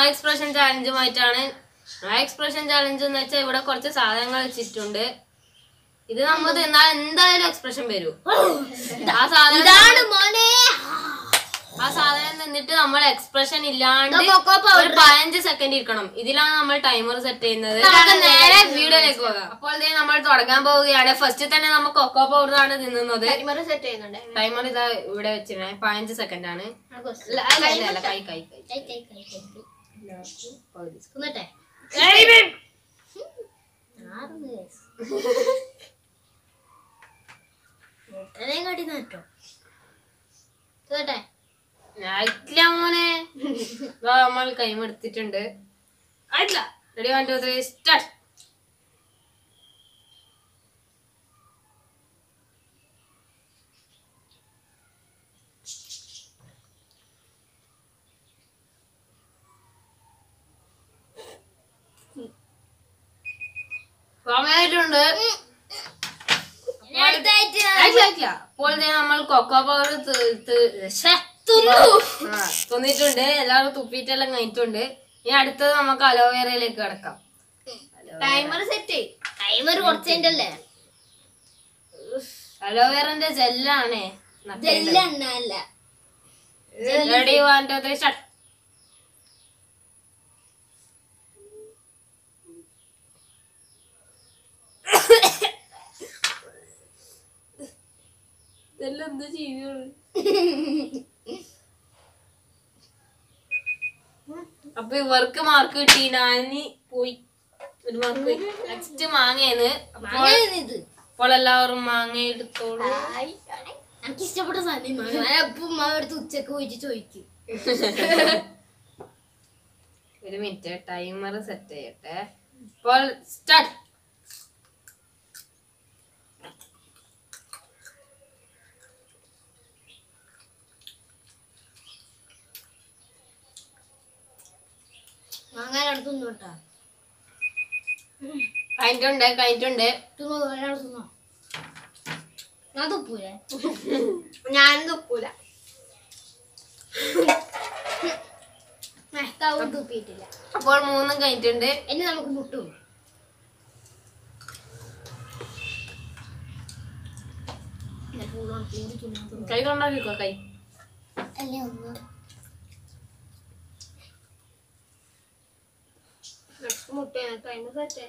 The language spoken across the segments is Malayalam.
എക്സ്പ്രഷൻ ചാലഞ്ചുമായിട്ടാണ് നോ എക്സ്പ്രഷൻ ചാലഞ്ച് എന്ന് വെച്ചാൽ ഇവിടെ കുറച്ച് സാധനങ്ങൾ വെച്ചിട്ടുണ്ട് ഇത് നമ്മൾ തിന്നാൽ എന്തായാലും എക്സ്പ്രഷൻ വരും ആ സാധനം ഇതാണ് മോനെ ആ സാധനം നിന്നിട്ട് നമ്മൾ എക്സ്പ്രഷൻ ഇല്ലാണ്ട് ഇതാ കൊക്കോ പൗഡർ. ഒരു പതിനഞ്ച് സെക്കൻഡ് ഇരിക്കണം ഇതിലാണ് നമ്മൾ ടൈമർ സെറ്റ് ചെയ്യുന്നത് നമുക്ക് നേരെ വീഡിയോയിലേക്ക് പോകാം അപ്പോൾ ദേ നമ്മൾ തുടങ്ങാൻ പോവുകയാണ് ഫസ്റ്റ് തന്നെ നമ്മൾ കൊക്കോ പൗഡർ ആണ് തിന്നുന്നത് ടൈമർ സെറ്റ് ചെയ്യുന്നുണ്ട് ടൈമർ ഇതാ ഇവിടെ വെച്ചിരുന്നത് പതിനഞ്ച് സെക്കൻഡ് ആണ് അല്ല, അല്ല, അല്ല, അല്ല, കൈ കൈ കൈ കൈ, കൈ, കൈ, കൈ, കൈ. പകുതി. തിന്നട്ടെ ആറുന്ന് guys. മുട്ടനെയും കാട്ടി കേട്ടോ തിന്നട്ടെ ആയിട്ടില്ല മോനെ ഇതാ നമ്മൾ കൈമെടുത്തിട്ടുണ്ട് ആയിട്ടില്ല ready one two three start സമയമായിട്ടുണ്ട് ഇനി അടുത്തായിട്ട് ആയിട്ടില്ല, ആയിട്ടില്ല. അപ്പോൾ ദേ നമ്മൾ കൊക്കോ പൗഡർ തിന്നിട്ടുണ്ട് എല്ലാവരും തുപ്പിയിട്ടെല്ലാം കഴിഞ്ഞിട്ടുണ്ട് ഇനി അടുത്തത് നമുക്ക് അലോവേറയിലേക്ക് കിടക്കാം ടൈമർ സെറ്റ് ടൈമർ കുറച്ചതിന്റെ അല്ലേ അലോവേറന്റെ ജെല്ലാണ് ജെല്ലെണ്ണ അല്ല ready one two three start ഇതെല്ലാം എന്ത് ജീവിയാണ് അപ്പൊ ഇവർക്ക് മാർക്ക് കിട്ടി നാനി പോയി ഒരു മാർക്ക് നെക്സ്റ്റ് മാങ്ങയാണ് അപ്പോൾ ഇത് അപ്പോൾ എല്ലാവരും മാങ്ങ എടുത്തോളൂ എനിക്ക് ഇഷ്ടപ്പെട്ട സാധനം ഞാൻ അപ്പം അടുത്ത് ഉച്ചക്ക് പോയിട്ട് ചോദിക്കും ഒരു മിനിറ്റ് ടൈമർ സെറ്റ് ചെയ്യട്ടെ അപ്പോൾ സ്റ്റാർട്ട് വാങ്ങാൻ അടുത്ത് തിന്നു കേട്ടാ കഴിഞ്ഞിട്ടുണ്ട് കഴിഞ്ഞിട്ടുണ്ട് തിന്നോ ഒരാൾ തിന്നോ ഞാൻ തുപ്പൂലേ ഞാൻ തുപ്പൂല മെഹ്താവും തുപ്പിയിട്ടില്ല അപ്പോൾ മൂന്നും കഴിഞ്ഞിട്ടുണ്ട് ഇനി നമുക്ക് മുട്ടും കൈ കൊണ്ടാക്കിക്കോ കൈ അല്ലേ ഒന്ന് മുട്ടയാണ് ടൈം സെറ്റ്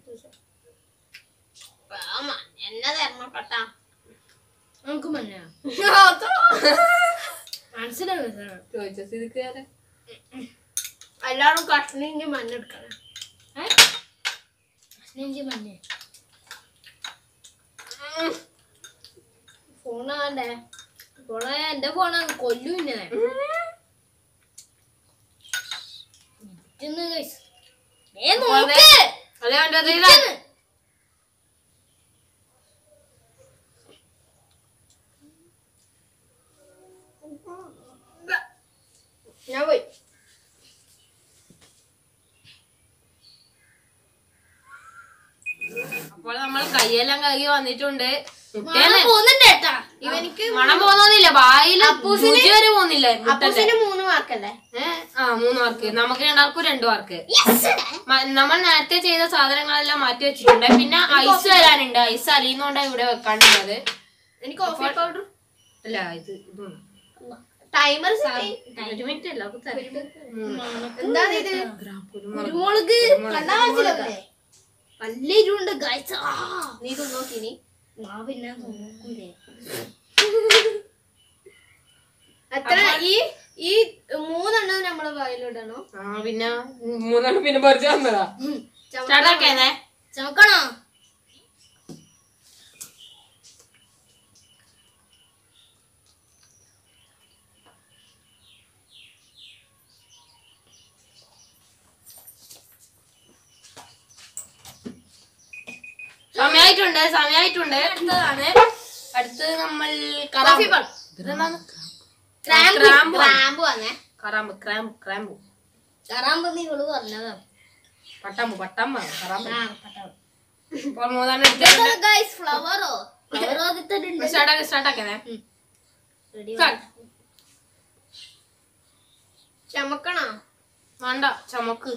എന്നെ തരണം കേട്ടാ നമുക്ക് മഞ്ഞ മനസ്സിലാവും ചോദിച്ച സ്ഥിതിക്ക് എല്ലാവരും കഷ്ണിഞ്ചി മഞ്ഞ എടുക്കണം കഷ്ണിഞ്ചി മഞ്ഞ ഫോണാണ്ടേ ഫോണ് എന്റെ ഫോണാണ് കൊല്ലു പിന്നെ ഇന്ന് guys. ദേ നോക്ക്. അല്ലേ വേണ്ട ഇരിക്കുന്നു. ഞാൻ പോയി അപ്പോൾ നമ്മൾ കൈയെല്ലാം കഴുകി വന്നിട്ടുണ്ട് മണം മുട്ടേനെ പോകുന്നുണ്ട് കേട്ടാ ഇവനിക്ക് മണം പോകുന്നില്ല വായിൽ രുചി വരെ പോകുന്നില്ല മുട്ടന്റെ അപ്പൂസിന് മൂന്ന് മാർക്കല്ലേ ഏ? ആ മൂന്ന് മാർക്ക് നമുക്ക് രണ്ടാൾക്കും രണ്ടു മാർക്ക് മ- നമ്മൾ നേരത്തെ ചെയ്ത സാധനങ്ങളെല്ലാം മാറ്റി വെച്ചിട്ടുണ്ട് പിന്നെ ഐസ് വരാനുണ്ട് ഐസ് അലിയുന്നോണ്ടാണ് ഇവിടെ വെക്കാണ്ടുള്ളത് എനിക്ക് കോഫി പൗഡർ അല്ല ഇത് ഇതും ടൈമർ ഒരു മിനിറ്റ് എല്ലാവർക്കും തരാം. ഉം. എന്താ ഇത് കുരുമുളക് കണ്ടാ മനസ്സിലാവില്ലേ നല്ല ഇരുണ്ട് ഗൈസ് നീ നോക്കിനി ഞാൻ പിന്നെ നോക്കൂലേ എത്ര ഈ ഈ മൂന്നെണ്ണം നമ്മളെ വായിലിടണോ ആ പിന്നെ മൂന്നെണ്ണം പിന്നെ പറിച്ചു തന്നതാ സ്റ്റാർട്ട് ആക്കിയാന്നേ ചമക്കണോ സമയായിട്ടുണ്ട് സമയായിട്ടുണ്ട് അടുത്തതാണ് അടുത്തത് നമ്മൾ കോഫി കറാമ്പ് ഇതെന്താണ് ക്രാമ്പ് ക്രാമ്പ് ക്രാമ്പ് വന്നേ കറാമ്പ് ക്രാമ്പ് ക്രാമ്പ് ക്രാമ്പ് നീ ഇവള് പറഞ്ഞതാ പട്ടാമ്പ് പട്ടാമ്പ് കറാമ്പ് ആ, പട്ടാളം. ഇപ്പോൾ മൂന്നെണ്ണം എടുത്തിട്ടുണ്ട് ഇതെന്താ guys, ഫ്ലവറോ ഫ്ലവറോ അതിട്ടുണ്ട് സ്റ്റാർട്ട് ആക്കി സ്റ്റാർട്ട് ആക്കിയേ റെഡി Start. ചമക്കണോ വേണ്ട ചമക്ക്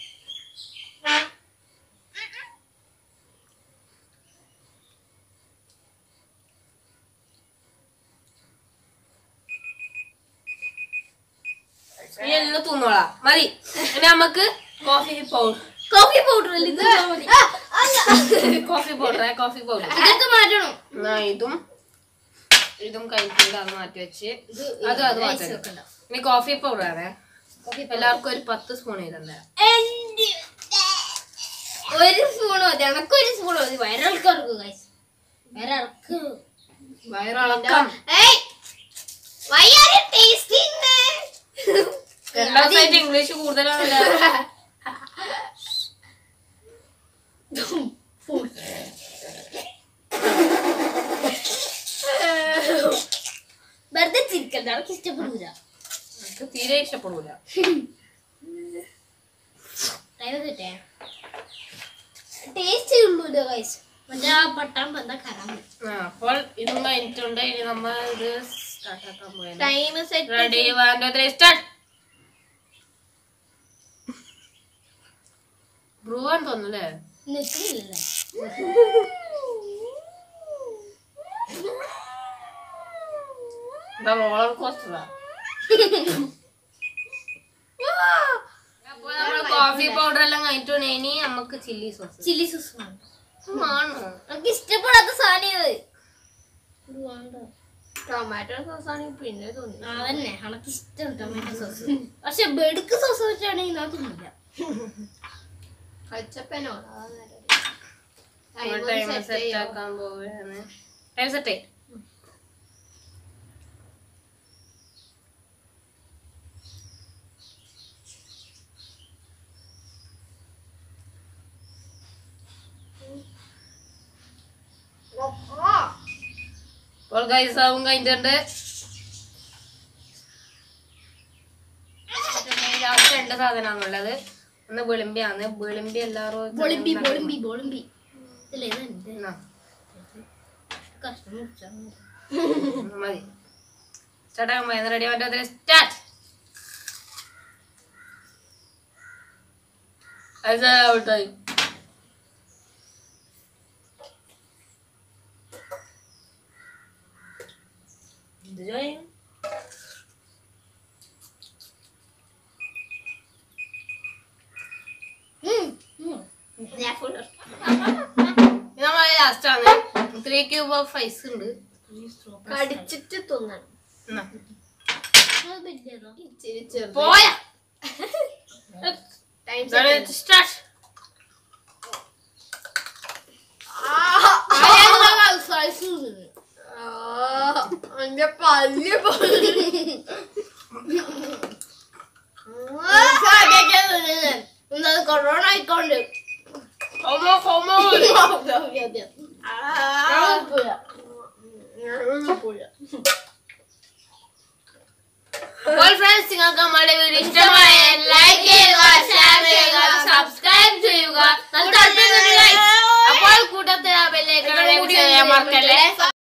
നീ എല്ലാം തിന്നോളാം മതി ഇനി നമുക്ക് കോഫി പൗഡർ കോഫി പൗഡർ അല്ലേ ഇത് മതി കോഫി പൗഡർ കോഫി പൗഡർ ഇതൊക്കെ മാറ്റണം എന്നാ ഇതും ഇതും കഴിഞ്ഞിട്ട് അത് മാറ്റി വെച്ച് അത് അത് മാറ്റി ഇനി കോഫി പൗഡർ ആണ് എല്ലാവർക്കും ഒരു പത്ത് സ്പൂൺ ചെയ്തേ എന്റെ ഒരു സ്പൂൺ മതി എനക്ക് ഒരു സ്പൂൺ മതി വയറിളക്കാർക്ക് ഗൈസ് വയറിളക്ക് വയറിളക്കം ഏയ് why are you tasting രണ്ടാം ദിവസമായിട്ട് ഇംഗ്ലീഷ് കൂടുതലാണല്ലോ വെറുതെ ചിരിക്കണ്ട അവർക്ക് ഇഷ്ടപ്പെടില്ല എനിക്ക് തീരെ ഇഷ്ടപ്പെടൂല ടേസ്റ്റ് ഉള്ളൂല്ലോ ഗൈസ് മറ്റേ ആ പട്ടാൻ ബന്ധ ഖരാബ് ആ, അപ്പോൾ ഇതും കഴിഞ്ഞിട്ടുണ്ട് ഇനി നമ്മൾ ഇത് സ്റ്റാർട്ട് ആക്കാൻ പോയത് time set ready one two three start ബ്രൂവാൻ തോന്നുന്നല്ലേ നിൽക്കുന്നില്ലല്ലേ റോളർ കോസ്റ്ററാ അപ്പോൾ നമ്മൾ കോഫി പൗഡർ എല്ലാം കഴിഞ്ഞിട്ടുണ്ട് ഇനി നമുക്ക് ചില്ലി സോസ് ചില്ലി സോസ് ആണോ നമുക്ക് ഇഷ്ടപ്പെടാത്ത സാധനം ഇത് ടൊമാറ്റോ സോസ് ആണെങ്കിൽ പിന്നെ തോന്നി അതന്നെ എനിക്ക് ഇഷ്ടം ടൊമാറ്റോ സോസ് പക്ഷെ ബെടുക്ക് സോസ് വെച്ചാണെങ്കിൽ ഞാൻ തിന്നില്ല ടൈം സെറ്റ് ആക്കാൻ പോവുകയാണ് ടൈം സെറ്റ് അപ്പോൾ ഗൈസ് ആവും കഴിഞ്ഞിട്ടുണ്ട് ലാസ്റ്റ് രണ്ട് സാധനമാണുള്ളത് ഒന്ന് വെളുമ്പിയാണ് വെളുമ്പി എല്ലാവരും ബോളിമ്പി ബോളിമ്പി ബോളിമ്പി ഇതല്ലേ ഇതെന്ത് എന്നാ, കഷ്ണം മുറിച്ചാ മതി. മതി സ്റ്റാർട്ട് ആക്കാൻ പോയത് റെഡി ആവാൻ സ്റ്റാർട്ട് ഔട്ടായി എന്ത് ചെയ്യും ഉം, ഉം. ഞാൻ full ഇത് നമ്മളെ ലാസ്റ്റ് ആണ് ത്രീ ക്യൂബ് ഓഫ് ഐസ് ഉണ്ട് കടിച്ചിട്ട് തിന്നണം എന്നാ, അത് വലിയതോ? പോയാ സ്റ്റാർട്ട് ആ, ഞാൻ slice തിന്നു. എന്റെ പല്ല് എന്താ കൊറോണ ആയിക്കൊണ്ട് ഹോമോ ഹോമോ അപ്പോൾ ഫ്രണ്ട്സ് നിങ്ങൾക്ക് നമ്മളുടെ വീഡിയോ ഇഷ്ടമായ ലൈക്ക് ചെയ്യുക ഷെയർ ചെയ്യുക സബ്സ്ക്രൈബ് ചെയ്യുക അപ്പോൾ കൂട്ടത്തിൽ ആ ബെല്ലേക്ക് മറക്കല്ലേ